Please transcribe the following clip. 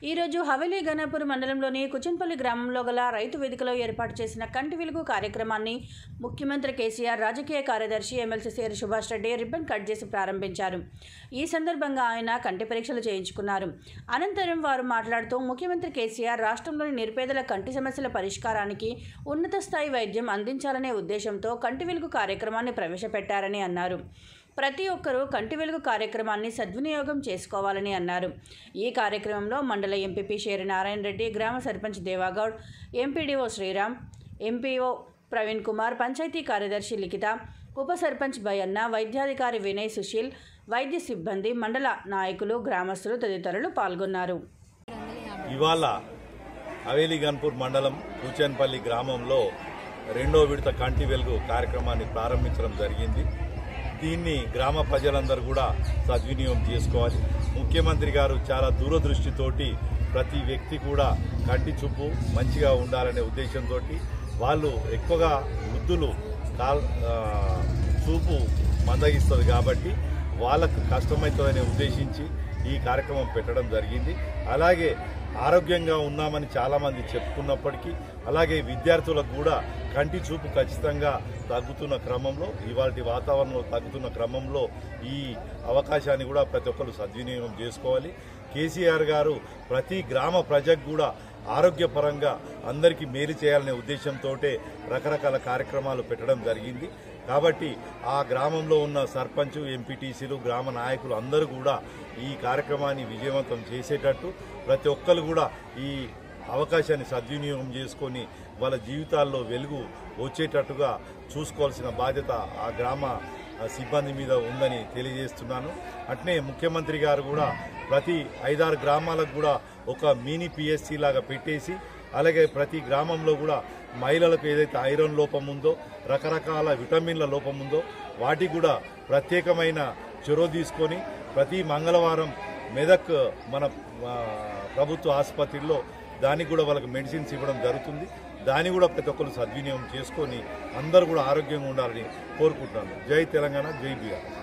ఈరోజు హవేలీ గణపూర్ మండలంలోని కుచన్పల్లి గ్రామంలో గల రైతు వేదికలో ఏర్పాటు చేసిన కంటి వెలుగు కార్యక్రమాన్ని ముఖ్యమంత్రి కేసీఆర్ రాజకీయ కార్యదర్శి ఎమ్మెల్సీ సేరు సుభాష్ రెడ్డి రిబ్బన్ కట్ చేసి ప్రారంభించారు ఈ సందర్భంగా ఆయన కంటి పరీక్షలు చేయించుకున్నారు అనంతరం వారు మాట్లాడుతూ ముఖ్యమంత్రి కేసీఆర్ రాష్ట్రంలోని నిరుపేదల కంటి సమస్యల పరిష్కారానికి ఉన్నత స్థాయి వైద్యం అందించాలనే ఉద్దేశంతో కంటి వెలుగు కార్యక్రమాన్ని ప్రవేశపెట్టారని అన్నారు ప్రతి ఒక్కరూ కంటి వెలుగు కార్యక్రమాన్ని సద్వినియోగం చేసుకోవాలని అన్నారు ఈ కార్యక్రమంలో మండల ఎంపీపీ షేరి నారాయణ రెడ్డి గ్రామ సర్పంచ్ దేవాగౌడ్ ఎంపీడీఓ శ్రీరామ్ ఎంపీఓ ప్రవీణ్ కుమార్ పంచాయతీ కార్యదర్శి లిఖిత ఉప సర్పంచ్ భయన్న వైద్యాధికారి వినయ్ సుశీల్ వైద్య సిబ్బంది మండల నాయకులు గ్రామస్తులు తదితరులు పాల్గొన్నారు ఇవాళ హవేలీ గన్పూర్ మండలం కూచన్పల్లి గ్రామంలో రెండో విడత కంటి వెలుగు కార్యక్రమాన్ని ప్రారంభించడం జరిగింది దీన్ని గ్రామ ప్రజలందరూ కూడా సద్వినియోగం చేసుకోవాలి ముఖ్యమంత్రి గారు చాలా దూరదృష్టితోటి ప్రతి వ్యక్తి కూడా కంటి చూపు మంచిగా ఉండాలనే ఉద్దేశంతో వాళ్ళు ఎక్కువగా వృద్ధులు కాల్ ఆ, చూపు మందగిస్తుంది కాబట్టి వాళ్ళకు కష్టమవుతుందని ఉద్దేశించి ఈ కార్యక్రమం పెట్టడం జరిగింది అలాగే ఆరోగ్యంగా ఉన్నామని చాలామంది చెప్పుకున్నప్పటికీ అలాగే విద్యార్థులకు కూడా కంటి చూపు ఖచ్చితంగా తగ్గుతున్న క్రమంలో ఇవాళ వాతావరణంలో తగ్గుతున్న క్రమంలో ఈ అవకాశాన్ని కూడా ప్రతి ఒక్కరు సద్వినియోగం చేసుకోవాలి కేసీఆర్ గారు ప్రతి గ్రామ ప్రజకు కూడా ఆరోగ్యపరంగా అందరికీ మేలు చేయాలనే ఉద్దేశంతో రకరకాల కార్యక్రమాలు పెట్టడం జరిగింది కాబట్టి ఆ గ్రామంలో ఉన్న సర్పంచ్ ఎంపీటీసీలు గ్రామ నాయకులు అందరూ కూడా ఈ కార్యక్రమాన్ని విజయవంతం చేసేటట్టు ప్రతి ఒక్కరు కూడా ఈ అవకాశాన్ని సద్వినియోగం చేసుకొని వాళ్ళ జీవితాల్లో వెలుగు వచ్చేటట్టుగా చూసుకోవాల్సిన బాధ్యత ఆ గ్రామ ఆ, సిబ్బంది మీద ఉందని తెలియజేస్తున్నాను అట్నే ముఖ్యమంత్రి గారు కూడా ప్రతి ఐదారు గ్రామాలకు కూడా ఒక మినీ పిఎస్సి లాగా పెట్టేసి అలాగే ప్రతి గ్రామంలో కూడా మహిళలకు ఏదైతే ఐరన్ లోపం ఉందో రకరకాల విటమిన్ల లోపం ఉందో వాటికి కూడా ప్రత్యేకమైన చొరవ తీసుకొని ప్రతి మంగళవారం మెదక్ మన ఆ, ప్రభుత్వ ఆసుపత్రిలో దానికి కూడా వాళ్ళకి మెడిసిన్స్ ఇవ్వడం జరుగుతుంది దాన్ని కూడా ప్రతి ఒక్కరు సద్వినియోగం చేసుకొని అందరూ కూడా ఆరోగ్యంగా ఉండాలని కోరుకుంటున్నాను జై తెలంగాణ జై బీఆర్